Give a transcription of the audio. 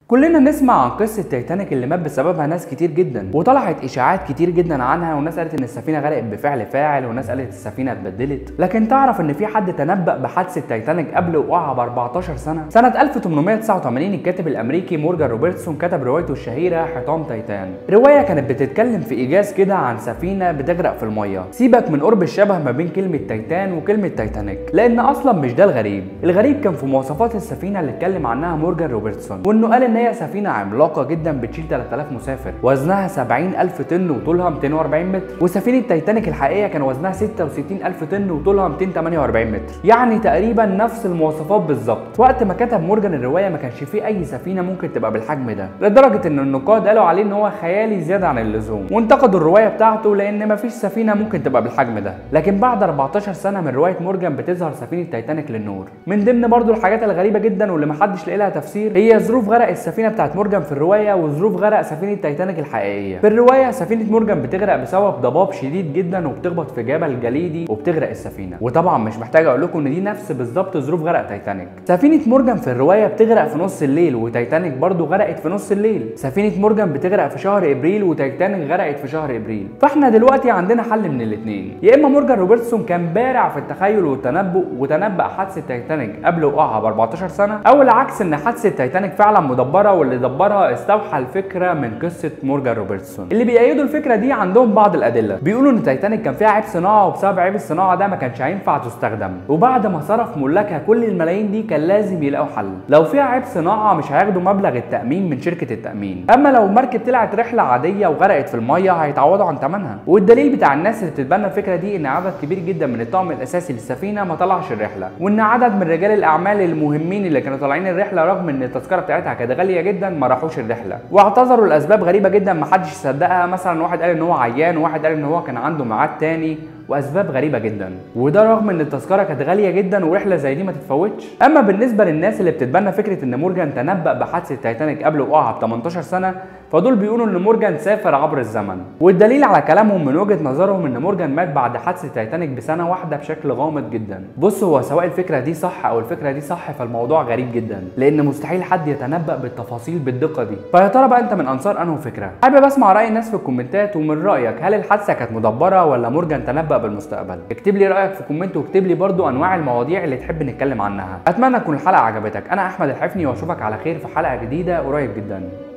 كلنا نسمع عن قصة تايتانيك اللي مات بسببها ناس كتير جدا وطلعت اشاعات كتير جدا عنها وناس قالت ان السفينة غرقت بفعل فاعل وناس قالت السفينة اتبدلت لكن تعرف ان في حد تنبأ بحادثة تايتانيك قبل وقوعها ب 14 سنة سنة 1889 الكاتب الامريكي مورجان روبرتسون كتب روايته الشهيرة حطام تايتان رواية كانت بتتكلم في ايجاز كده عن سفينة بتغرق في المية سيبك من قرب الشبه ما بين كلمة تايتان وكلمة تايتانيك لان اصلا مش ده الغريب الغريب كان في مواصفات السفينة اللي اتكلم عنها مورجان روبرتسون وانه قال ان هي سفينة عملاقة جدا بتشيل 3000 مسافر وزنها 70000 طن وطولها 240 متر وسفينة تايتانيك الحقيقية كان وزنها 66000 طن وطولها 248 متر يعني تقريبا نفس المواصفات بالظبط وقت ما كتب مورجان الرواية ما كانش فيه اي سفينة ممكن تبقى بالحجم ده لدرجة ان النقاد قالوا عليه ان هو خيالي زيادة عن اللزوم وانتقدوا الرواية بتاعته لان مفيش سفينة ممكن تبقى بالحجم ده لكن بعد 14 سنة من رواية مورجان بتظهر سفينة تايتانيك للنور من ضمن برضو الحاجات الغريبة جدا واللي محدش لاقي لها تفسير هي ظروف غرق السفينة بتاعت مورجان في الروايه وظروف غرق سفينه تايتانيك الحقيقيه في الروايه سفينه مورجان بتغرق بسبب ضباب شديد جدا وبتخبط في جبل جليدي وبتغرق السفينه وطبعا مش محتاج اقول لكم ان دي نفس بالظبط ظروف غرق تايتانيك سفينه مورجان في الروايه بتغرق في نص الليل وتايتانيك برضو غرقت في نص الليل سفينه مورجان بتغرق في شهر ابريل وتايتانيك غرقت في شهر ابريل فاحنا دلوقتي عندنا حل من الاثنين يا اما مورجان روبرتسون كان بارع في التخيل والتنبؤ وتنبأ حادثه تايتانيك قبل وقوعها ب 14 سنه او العكس ان حادثه تايتانيك فعلا مدبره واللي دبرها استوحى الفكره من قصه مورجان روبرتسون اللي بيأيدوا الفكره دي عندهم بعض الادله بيقولوا ان تايتانيك كان فيها عيب صناعه وبسبب عيب الصناعه ده ما كانش هينفع تستخدم وبعد ما صرف ملاكها كل الملايين دي كان لازم يلاقوا حل لو فيها عيب صناعه مش هياخدوا مبلغ التامين من شركه التامين اما لو المركب طلعت رحله عاديه وغرقت في الميه هيتعوضوا عن ثمنها والدليل بتاع الناس اللي بتتبنى الفكره دي ان عدد كبير جدا من الطاقم الاساسي للسفينه ما طلعش الرحله وان عدد من رجال الاعمال المهمين اللي كانوا طالعين الرحله رغم ان التذكره بتاعتها كانت غاليه جدا ما راحوش الرحله واعتذروا لاسباب غريبه جدا ما حدش يصدقها مثلا واحد قال ان هو عيان وواحد قال ان هو كان عنده ميعاد تاني واسباب غريبه جدا وده رغم ان التذكره كانت غاليه جدا ورحله زي دي ما تتفوتش اما بالنسبه للناس اللي بتتبنى فكره ان مورجان تنبأ بحادثه تايتانيك قبل وقوعها ب 18 سنه فدول بيقولوا ان مورجان سافر عبر الزمن والدليل على كلامهم من وجهه نظرهم ان مورجان مات بعد حادثه تايتانيك بسنه واحده بشكل غامض جدا بص هو سواء الفكره دي صح او الفكره دي صح فالموضوع غريب جدا لان مستحيل حد يتنبأ بالتفاصيل بالدقه دي فيا ترى بقى انت من انصار انه فكره حابب اسمع راي الناس في الكومنتات ومن رايك هل الحادثه كانت مدبره ولا مورجان تنبأ بالمستقبل اكتب لي رايك في كومنت واكتب لي برضو انواع المواضيع اللي تحب نتكلم عنها اتمنى تكون الحلقه عجبتك انا احمد الحفني واشوفك على خير في حلقه جديده قريب جدا